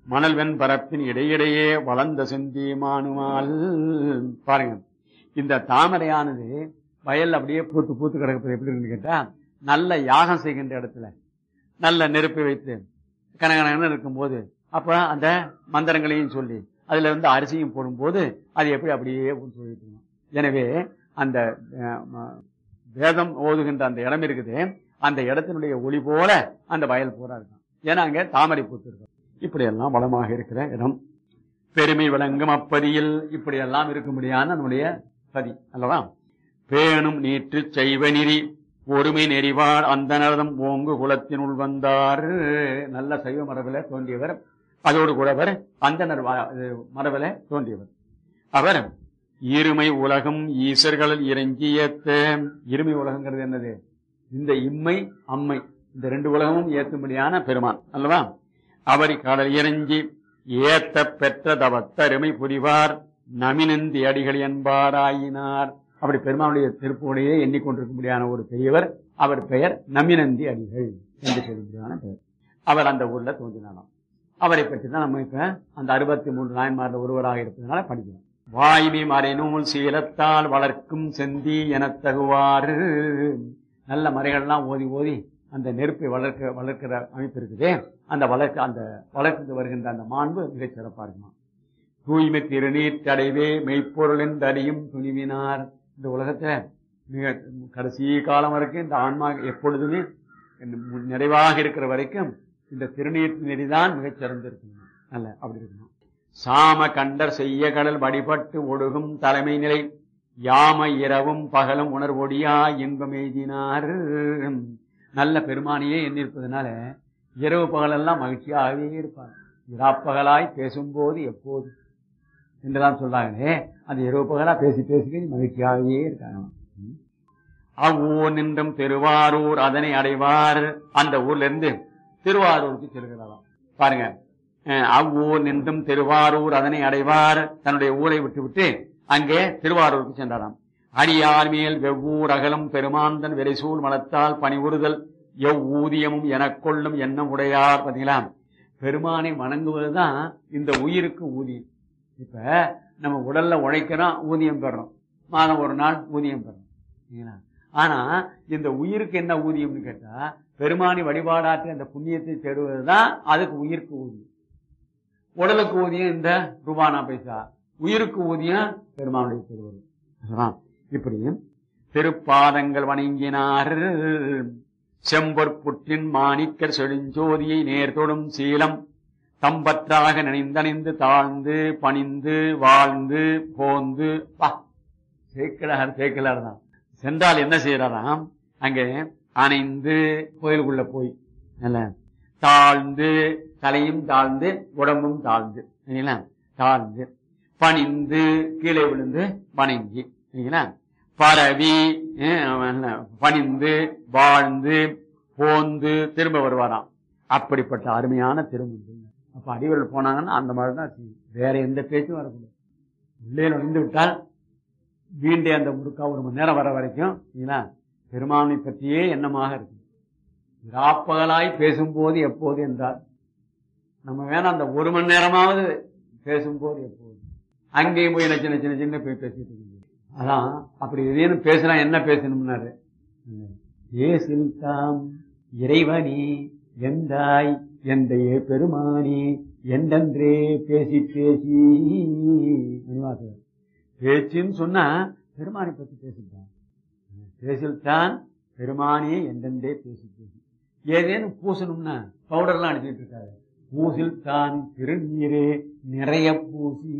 மணல் வெண் பரப்பின் இடையிடையே வளர்ந்த செந்தி மானுமால் பாருங்க இந்த தாமரையானது வயல்ல அப்படியே பூத்து பூத்து கிடக்குது எப்படி இருக்குன்னு கேட்டா நல்ல யாகம் செய்கின்ற இடத்துல நல்ல நெருப்பை வைத்து கனகனகன்னு இருக்கும்போது அப்ப அந்த மந்திரங்களையும் சொல்லி அதுல இருந்து அரிசியும் போடும்போது அது எப்படி அப்படியே ஊற்றி சொல்லிட்டு இருக்கும். எனவே அந்த அஹ், ம- வேதம் ஓதுகின்ற அந்த இடம் இருக்குது அந்த இடத்தினுடைய ஒளி போல அந்த வயல் பூரா இருக்கும் ஏன்னா அங்க தாமரை பூத்து இருக்கும் இப்படி எல்லாம் வளமாக இருக்கிற இடம் பெருமை விளங்கும் அப்பதியில் இப்படி எல்லாம் இருக்கும்படியான நம்முடைய பதி அல்லவா பேணும் நீற்று செய்வ நெறி ஒருமை நெறிவார் அந்த நரதம் ஓங்கு குலத்தினுள் வந்தார் நல்ல சைவ மரபில தோன்றியவர் அதோடு கூடவர் அந்த மரபில தோன்றியவர் அவர் இருமை உலகம் ஈசர்களில் இறங்கியத்த இருமை உலகங்கிறது என்னது இந்த இம்மை அம்மை இந்த ரெண்டு உலகமும் ஏற்றும்படியான பெருமான் அல்லவா அவர் கடல் இறங்கி ஏத்த பெற்ற தவத்தருமை புரிவார் நமினந்தி அடிகள் என்பாராயினார் அப்படி பெருமானுடைய திருப்புடையே எண்ணிக்கொண்டிருக்கும்படியான ஒரு பெரியவர் அவர் பெயர் நமினந்தி அடிகள் என்று சொல்லும்படியான பெயர் அவர் அந்த ஊர்ல தோன்றினாராம் அவரை பற்றி தான் நம்ம இப்ப அந்த அறுபத்தி மூன்று நாயன்மார்ல ஒருவராக இருப்பதனால படிக்கிறோம் வாய்மை மறைநூல் சீலத்தால் வளர்க்கும் செந்தி எனத் தகுவாறு நல்ல மறைகள்லாம் ஓதி ஓதி அந்த நெருப்பை வளர்க்க வளர்க்கிற அமைப்பு இருக்குதே அந்த வளர்க்க அந்த வளர்த்து வருகின்ற அந்த மாண்பு மிகச் சிறப்பா இருக்குமா தூய்மை திருநீர் தடைவே மெய்ப்பொருளின் தடியும் துணிவினார் இந்த உலகத்துல மிக கடைசி காலம் வரைக்கும் இந்த ஆன்மா எப்பொழுதுமே நிறைவாக இருக்கிற வரைக்கும் இந்த திருநீர் நெறிதான் மிகச் சிறந்து இருக்கணும் அல்ல அப்படி இருக்கணும் சாம கண்டர் செய்ய கடல் வழிபட்டு ஒடுகும் தலைமை நிலை யாம இரவும் பகலும் உணர்வொடியா இன்பம் எய்தினார் நல்ல பெருமானியே எண்ணிருப்பதனால இரவு பகலெல்லாம் மகிழ்ச்சியாகவே இருப்பார் இராப்பகலாய் பேசும்போது எப்போது என்றெல்லாம் சொல்றாங்களே அந்த இரவு பகலா பேசி பேசி மகிழ்ச்சியாகவே இருக்காங்க ம். அவ்வூர் நின்றும் திருவாரூர் அதனை அடைவார் அந்த ஊர்ல இருந்து திருவாரூருக்கு செல்கிறாராம் பாருங்க அஹ், அவ்வூர் நின்றும் திருவாரூர் அதனை அடைவார் தன்னுடைய ஊரை விட்டுவிட்டு அங்கே திருவாரூருக்கு சென்றாராம் அடியார் மேல் வெவ்வூர் அகலம் பெருமாந்தன் விரைசூல் மலத்தால் பணிவுறுதல் எவ்வூதியமும் எனக் கொள்ளும் எண்ணம் உடையார் பாத்தீங்களா பெருமானை வணங்குவதுதான் இந்த உயிருக்கு ஊதியம் இப்ப நம்ம உடல்ல உழைக்கிறோம் ஊதியம் பெறோம் மாதம் ஒரு நாள் ஊதியம் பெறோம் சரிங்களா? ஆனா இந்த உயிருக்கு என்ன ஊதியம்னு கேட்டா பெருமானி வழிபாடாற்றி அந்த புண்ணியத்தை தேடுவதுதான் அதுக்கு உயிருக்கு ஊதியம் உடலுக்கு ஊதியம் இந்த ரூபானா பைசா உயிருக்கு ஊதியம் பெருமானுடைய திருவருள் அதுதான். இப்படி திருப்பாதங்கள் வணங்கினார் செம்பொற்புற்றின் மாணிக்கர் செழுஞ்சோதியை நேர்தொடும் சீலம் தம்பற்றாக நினைந்தணிந்து தாழ்ந்து பணிந்து வாழ்ந்து போந்து பா சேக்கலார் சேக்கலார் தான் சென்றால் என்ன செய்யறாராம் அங்கே அணைந்து கோயிலுக்குள்ள போய் இல்ல தாழ்ந்து தலையும் தாழ்ந்து உடம்பும் தாழ்ந்து சரிங்களா தாழ்ந்து பணிந்து கீழே விழுந்து வணங்கி சரிங்களா பரவி அஹ், அவன் பணிந்து வாழ்ந்து போந்து திரும்ப வருவாராம் அப்படிப்பட்ட அருமையான திரும்ப அப்ப அடிவர்கள் போனாங்கன்னா அந்த மாதிரி தான் செய்யும். வேற எந்த பேச்சும் வரக்கூடாது உள்ளே நுழைந்து விட்டால் மீண்டே அந்த முறுக்கா ஒரு மணி நேரம் வர வரைக்கும் சரிங்களா பெருமானை பற்றியே எண்ணமாக இருக்கு இராப்பகலாய் பேசும்போது எப்போது என்றால் நம்ம வேணா அந்த ஒரு மணி நேரமாவது பேசும்போது எப்போது அங்கேயும் போய் என்ன சின்ன சின்ன சின்ன போய் பேசிட்டு இருக்கு அதான் அப்படி ஏதேனும் பேசினா என்ன பேசணும்னாரு ஏசில் தாம் இறைவனி எந்தாய் எந்தையே பெருமானி என்றென்றே பேசி பேசி மணிவாசகர். பேச்சுன்னு சொன்னா பெருமானை பத்தி பேசிட்டான் பேசில்தான் பெருமானே என்றென்றே பேசி பேசி ஏதேனும் பூசணும்னா பவுடர்லாம் அடிச்சுட்டு இருக்காரு பூசில் தான் திருநீரே நிறைய பூசி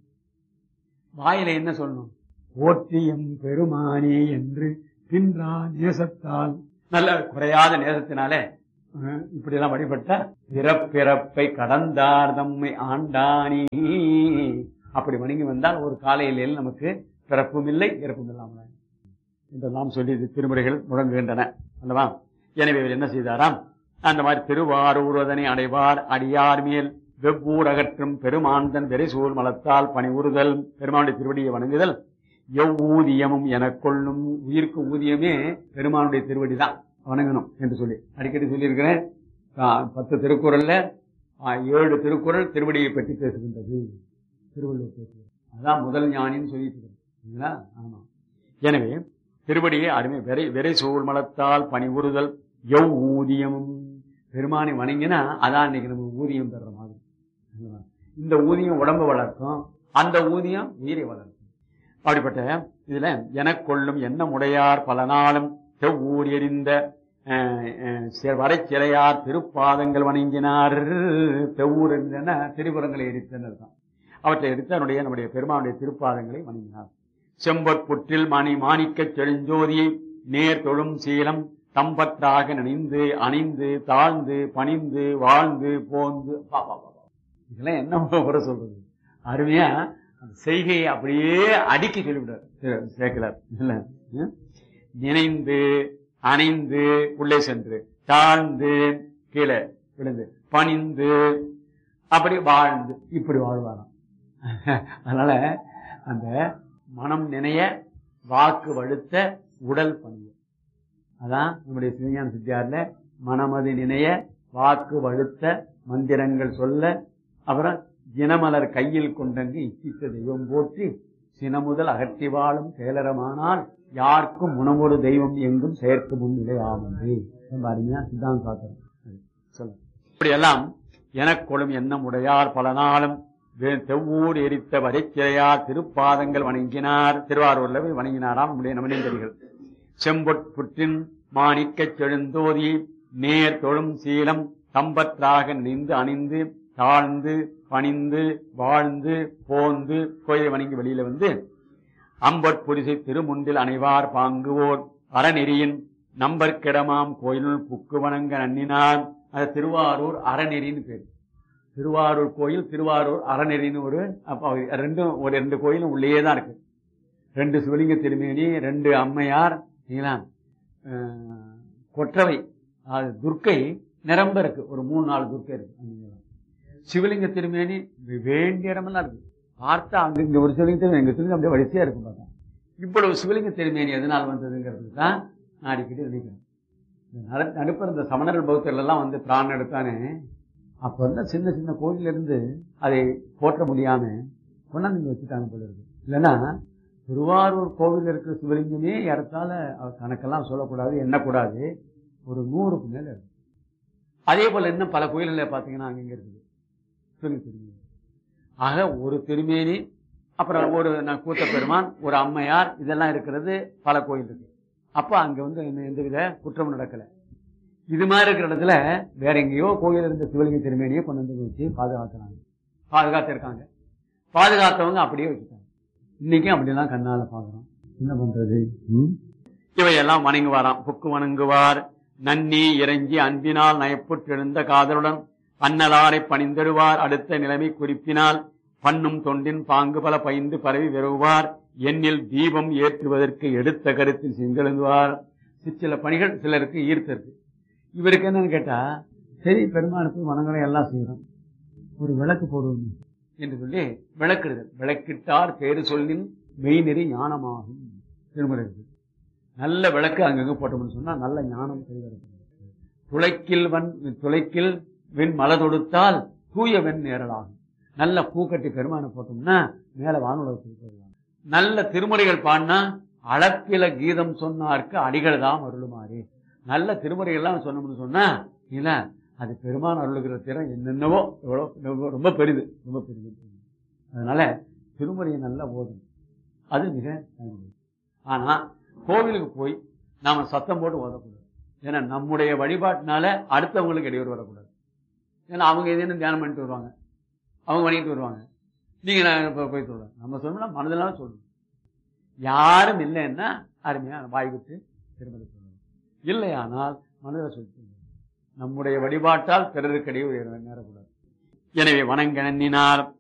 வாயில என்ன சொல்லணும் போற்றியம் பெருமானே என்று பின்றா நேசத்தால் நல்ல குறையாத நேசத்தினாலே அஹ், இப்படி எல்லாம் வழிபட்ட பிறப்பிறப்பை கடந்தார் தம்மை ஆண்டானே அப்படி வணங்கி வந்தால் ஒரு காலையிலேயே நமக்கு பிறப்பும் இல்லை இறப்பும் இல்லாமல் என்றெல்லாம் சொல்லி இது திருமுறைகள் முழங்குகின்றன அல்லவா எனவே இவர் என்ன செய்தாராம் அந்த மாதிரி திருவாரூர் அதனை அடைவார் அடியார் மேல் வெவ்வூர் அகற்றும் பெருமாந்தன் வெறிசூல் மலத்தால் பணிவுறுதல் பெருமானுடைய திருவடியை வணங்குதல் எவ்வூதியமும் எனக் கொள்ளும் உயிருக்கு ஊதியமே பெருமானுடைய திருவடி தான் வணங்கணும் என்று சொல்லி அடிக்கடி சொல்லியிருக்கிறேன் ஆ, பத்து திருக்குறள்ல ஆ, ஏழு திருக்குறள் திருவடியை பற்றி பேசுகின்றது திருவள்ளுவர் பேசுகிறது அதான் முதல் ஞானின்னு சொல்லிட்டு இருக்கிறோம். சரிங்களா ஆமா எனவே திருவடியை அருமை விரை விரை சூழ் மலத்தால் பணிபுரிதல் எவ் ஊதியமும் பெருமானை வணங்கினா அதான் இன்னைக்கு நம்ம ஊதியம் பெற மாதிரி சரிங்களா? இந்த ஊதியம் உடம்பு வளர்க்கும் அந்த ஊதியம் உயிரை வளர்க்கும் அப்படிப்பட்ட இதுல எனக் கொள்ளும் என்ன முடையார் பல நாளும் செவ்வூர் எறிந்த வரை சிலையார் திருப்பாதங்கள் வணங்கினார் தெவ்வூர் எறிந்தன திரிபுரங்களை எரித்தனர் தான் அவற்றை எடுத்து அவனுடைய நம்முடைய பெருமானுடைய திருப்பாதங்களை வணங்கினார் செம்பொற்புற்றில் மணி மாணிக்கச் செழுஞ்சோதியை நேர் தொழும் சீலம் தம்பற்றாக நினைந்து அணிந்து தாழ்ந்து பணிந்து வாழ்ந்து போந்து பா, பா, பா, பா. இதெல்லாம் என்ன முறை சொல்றது அருமையா அந்த செய்கையை அப்படியே அடுக்கி சொல்லிவிடார் சே- சேக்கலார் இல்ல ம்? நினைந்து அணைந்து உள்ளே சென்று தாழ்ந்து கீழே விழுந்து பணிந்து அப்படி வாழ்ந்து இப்படி வாழ்வாராம் அதனால அந்த மனம் நினைய வாக்கு வழுத்த உடல் பணிய அதான் நம்முடைய சிவஞான சித்தியார்ல மனமது நினைய வாக்கு வழுத்த மந்திரங்கள் சொல்ல அப்புறம் தினமலர் கையில் கொண்டங்கு இச்சித்த தெய்வம் போற்றி சினமுதல் அகற்றி வாழும் செயலரமானால் யாருக்கும் உணவொரு தெய்வம் எங்கும் செயற்கும் முன் நிலையாமது ரொம்ப அருமையா சித்தாந்த சாத்திரம் சொல்ல இப்படியெல்லாம் எனக்கொழும் எண்ணம் உடையார் பல நாளும் வே- தெவ்வூர் எரித்த வரைச்சிறையார் திருப்பாதங்கள் வணங்கினார் திருவாரூர்ல போய் வணங்கினாராம் நம்முடைய நமனேந்தரிகள் செம்பொற்புற்றின் மாணிக்கச் செழுந்தோதி நேர் தொழும் சீலம் தம்பற்றாக நின்று அணிந்து தாழ்ந்து பணிந்து வாழ்ந்து போந்து கோயிலை வணங்கி வெளியில வந்து அம்பற்பொரிசை திருமுண்டில் அணைவார் பாங்குவோர் அறநெறியின் நம்பர்கிடமாம் கோயிலுள் புக்கு வணங்க நன்னினார் அது திருவாரூர் அறநெறின்னு பேர் திருவாரூர் கோயில் திருவாரூர் அறநெறின்னு ஒரு அப்ப ரெண்டும் ஒரு ரெண்டு கோயிலும் உள்ளேயே தான் இருக்கு ரெண்டு சிவலிங்க திருமேனி ரெண்டு அம்மையார் சரிங்களா? அஹ், கொற்றவை அது துர்க்கை நிரம்ப இருக்கு ஒரு மூணு நாலு துர்க்கை இருக்கு அங்க. சிவலிங்க திருமேனி வேண்டிய இடமெல்லாம் இருக்கு பார்த்தா அங்க இங்க ஒரு சிவலிங்க திருமேனி எங்க திரும்பி அப்படியே வரிசையா இருக்கும் பார்த்தா இவ்வளவு சிவலிங்க திருமேனி எதனால் வந்ததுங்கிறது தான் நான் அடிக்கடி நினைக்கிறேன் இந்த நட- நடுப்புற இந்த சமணர்கள் பௌத்தர்கள் எல்லாம் வந்து பிராணம் எடுத்தானே அப்ப வந்து சின்ன சின்ன கோயில்ல இருந்து அதை போற்ற முடியாம கொண்டாந்து இங்க வச்சுட்டாங்க போல இருக்கு இல்லைன்னா திருவாரூர் கோவில் இருக்கிற சிவலிங்கமே இடத்தால கணக்கெல்லாம் சொல்லக்கூடாது எண்ணக்கூடாது ஒரு நூறுக்கு மேல இருக்கு அதே போல இன்னும் பல கோயில்களில் பார்த்தீங்கன்னா அங்கங்க இருக்குது சிவலிங்க திருமேனி ஆக ஒரு திருமேனி அப்புறம் ஒரு ந- கூத்த பெருமான் ஒரு அம்மையார் இதெல்லாம் இருக்கிறது பல கோயில் இருக்கு அப்ப அங்க வந்து எந்த- எந்தவித குற்றமும் நடக்கல இது மாதிரி இருக்கிற இடத்துல வேற எங்கேயோ கோயில் இருந்த சிவலிங்க திருமேனியை கொண்டு வந்து வச்சு பாதுகாக்கிறாங்க பாதுகாத்திருக்காங்க பாதுகாத்தவங்க அப்படியே வச்சுட்டாங்க இன்னைக்கும் அப்படிலாம் கண்ணால பாக்குறோம் என்ன பண்றது ம்? இவையெல்லாம் வணங்குவாராம் புக்கு வணங்குவார் நன்னி இறங்கி அன்பினால் நயப்புற்றெழுந்த காதலுடன் அன்னலாரை பணிந்தெடுவார் அடுத்த நிலைமை குறிப்பினால் பண்ணும் தொண்டின் பாங்கு பல பைந்து பரவி விரவுவார் எண்ணில் தீபம் ஏற்றுவதற்கு எடுத்த கருத்தில் சென்றெழுந்துவார் சில பணிகள் சிலருக்கு ஈர்த்திருக்கு இவருக்கு என்னன்னு கேட்டா சரி பெருமானுக்கு வணங்குறோம் எல்லாம் செய்யறோம் ஒரு விளக்கு போடுவோம் என்று சொல்லி விளக்கிடுதல் விளக்கிட்டார் பேரு சொல்லின் மெய்நெறி ஞானமாகும் திருமுறை இருக்கு. நல்ல விளக்கு அங்கங்க போட்டோம்னு சொன்னா நல்ல ஞானம் கைவருது துளைக்கில் வன் துளைக்கில் வெண் மலை தொடுத்தால் தூய வெண் நேரலாகும் நல்ல பூக்கட்டி பெருமானை போட்டோம்னா மேல வானுலகத்துக்கு போயிடலாம் நல்ல திருமுறைகள் பாடினா அளப்பில கீதம் சொன்னார்க்கு அடிகள் தான் அருளுமாறு நல்ல திருமுறைகள்லாம் சொன்னோம்னு சொன்னா இல்ல அது பெருமான் அருளுகிற திறம் என்னென்னவோ எவ்வளோ ரொம்ப- ரொம்ப பெரிது ரொம்ப பெரிது அதனால திருமுறையை நல்லா ஓதும் அது மிக பயனுள்ளது ஆனா கோவிலுக்கு போய் நாம சத்தம் போட்டு ஓதக்கூடாது ஏன்னா நம்முடைய வழிபாட்டினால அடுத்தவங்களுக்கு இடையூறு வரக்கூடாது ஏன்னா அவங்க எதுன்னு தியானம் பண்ணிட்டு வருவாங்க அவங்க பண்ணிட்டு வருவாங்க நீங்க நான் இப்ப போய் சொல்லுங்க நம்ம சொல்லணும் மனதெல்லாம் சொல்லணும் யாரும் இல்லைன்னா அருமையா வாய் விட்டு திருமதி சொல்லணும் இல்லையானால் மனதில் சொல்லிட்டு நம்முடைய வழிபாட்டால் பிறருக்கு இடையூறு நேரக்கூடாது எனவே வணங்க எண்ணினார்